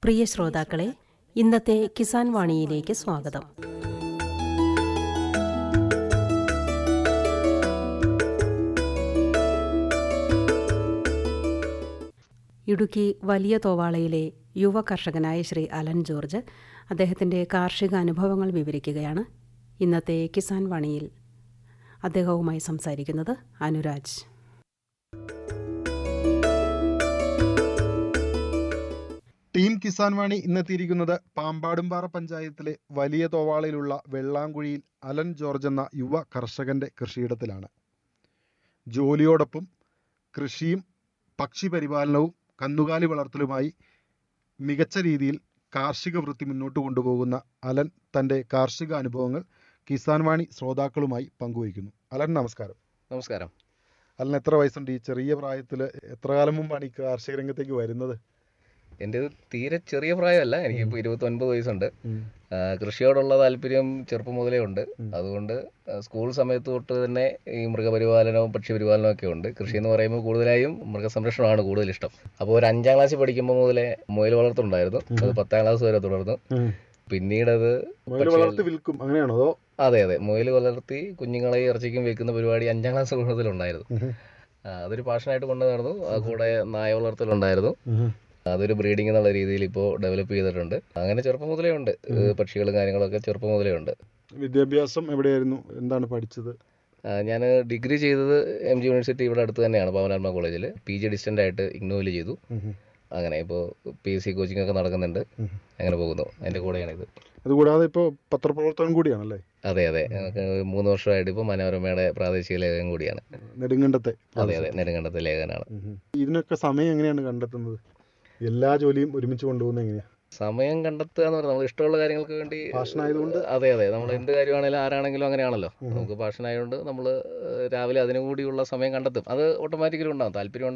പ്രിയ ശ്രോതാക്കളെ ഇന്നത്തെ കിസാൻ വാണിയിലേക്ക് സ്വാഗതം ഇടുക്കി വലിയ തോവാളയിലെ യുവ കർഷകനായ ശ്രീ അലൻ ജോർജ് അദ്ദേഹത്തിൻ്റെ കാർഷിക അനുഭവങ്ങൾ വിവരിക്കുകയാണ് ഇന്നത്തെ കിസാൻ വാണിയിൽ അദ്ദേഹവുമായി സംസാരിക്കുന്നത് അനുരാജ് ടീം കിസാൻ വാണി ഇന്നെത്തിയിരിക്കുന്നത് പാമ്പാടുംപാറ പഞ്ചായത്തിലെ വലിയ തോവാളയിലുള്ള വെള്ളാങ്കുഴിയിൽ അലൻ ജോർജ് എന്ന യുവ കർഷകന്റെ കൃഷിയിടത്തിലാണ് ജോലിയോടൊപ്പം കൃഷിയും പക്ഷി പരിപാലനവും കന്നുകാലി വളർത്തലുമായി മികച്ച രീതിയിൽ കാർഷിക വൃത്തി മുന്നോട്ട് കൊണ്ടുപോകുന്ന അലൻ തൻ്റെ കാർഷിക അനുഭവങ്ങൾ കിസാൻ വാണി ശ്രോതാക്കളുമായി പങ്കുവയ്ക്കുന്നു അലൻ നമസ്കാരം നമസ്കാരം അലൻ എത്ര വയസ്സുണ്ട് ഈ ചെറിയ പ്രായത്തിൽ എത്ര കാലം മുമ്പാണ് ഈ കാർഷിക രംഗത്തേക്ക് വരുന്നത് എൻ്റെ തീരെ ചെറിയ പ്രായമല്ല എനിക്കിപ്പോൾ ഇരുപത്തൊൻപത് വയസ്സുണ്ട് ആ, കൃഷിയോടുള്ള താല്പര്യം ചെറുപ്പം മുതലേ ഉണ്ട് അതുകൊണ്ട് ആ, സ്കൂൾ സമയത്ത് തൊട്ട് തന്നെ ഈ മൃഗപരിപാലനവും പക്ഷിപരിപാലനവും ഒക്കെ ഉണ്ട് കൃഷി എന്ന് പറയുമ്പോൾ കൂടുതലായും മൃഗസംരക്ഷണമാണ് കൂടുതൽ ഇഷ്ടം അപ്പോൾ ഒരു അഞ്ചാം ക്ലാസ്സിൽ പഠിക്കുമ്പോൾ മുതലേ മുയൽ വളർത്തുണ്ടായിരുന്നു അത് പത്താം ക്ലാസ് വരെ തുടർന്നു പിന്നീട് അത് മുയൽ വളർത്തി വിൽക്കും അങ്ങനെയാണോ അതോ അതെ അതെ മുയൽ വളർത്തി കുഞ്ഞുങ്ങളെ ഇറച്ചിക്കും വെക്കുന്ന പരിപാടി അഞ്ചാം ക്ലാസ് മുതലുണ്ടായിരുന്നു ആ, അതൊരു പാഷനായിട്ട് കൊണ്ടു നടന്നു ആ കൂടെ നായ വളർത്തലുണ്ടായിരുന്നു അതൊരു ബ്രീഡിംഗ് എന്നുള്ള രീതിയിൽ ഇപ്പോൾ ഡെവലപ്പ് ചെയ്തിട്ടുണ്ട് അങ്ങനെ ചെറുപ്പം മുതലേ ഉണ്ട് ഏഹ് പക്ഷികളും കാര്യങ്ങളൊക്കെ ചെറുപ്പം മുതലേ ഉണ്ട് വിദ്യാഭ്യാസം എവിടെയായിരുന്നു എന്താണ് പഠിച്ചത് ഞാൻ ഡിഗ്രി ചെയ്തത് എം ജി യൂണിവേഴ്സിറ്റി ഇവിടെ അടുത്ത് തന്നെയാണ് പവനാത്മ കോളേജിൽ പി ജി ഡിസ്റ്റൻ്റ് ആയിട്ട് ഇഗ്നോയിൽ ചെയ്തു അങ്ങനെ ഇപ്പോൾ പി എസ് സി കോച്ചിങ് ഒക്കെ നടക്കുന്നുണ്ട് അങ്ങനെ പോകുന്നു അതിൻ്റെ കൂടെയാണിത് അതുകൂടാതെ ഇപ്പോൾ പത്രപ്രവർത്തനം കൂടിയാണല്ലേ അതെ അതെ ഞങ്ങൾക്ക് മൂന്ന് വർഷമായിട്ട് ഇപ്പോൾ മനോരമയുടെ പ്രാദേശിക ലേഖനം കൂടിയാണ് നെടുങ്കണ്ടത്തെ അതെ അതെ നെടുങ്കണ്ടത്തെ ലേഖനാണ് ഉം. ഇതിനൊക്കെ സമയം എങ്ങനെയാണ് കണ്ടെത്തുന്നത് എല്ലാ ജോലിയും ഒരുമിച്ച് കൊണ്ടുപോകുന്നത് എങ്ങനെയാ സമയം കണ്ടെത്തുക എന്ന് പറഞ്ഞാൽ നമ്മൾ ഇഷ്ടമുള്ള കാര്യങ്ങൾക്ക് വേണ്ടി Passion ആയതുകൊണ്ട്? അതെ അതെ നമ്മൾ എന്ത് കാര്യമാണെങ്കിലും ആരാണെങ്കിലും അങ്ങനെയാണല്ലോ നമുക്ക് പാഷൻ ആയതുകൊണ്ട് നമ്മൾ രാവിലെ അതിനു കൂടിയുള്ള സമയം കണ്ടെത്തും അത് ഓട്ടോമാറ്റിക്കലി ഉണ്ടാവും താല്പര്യം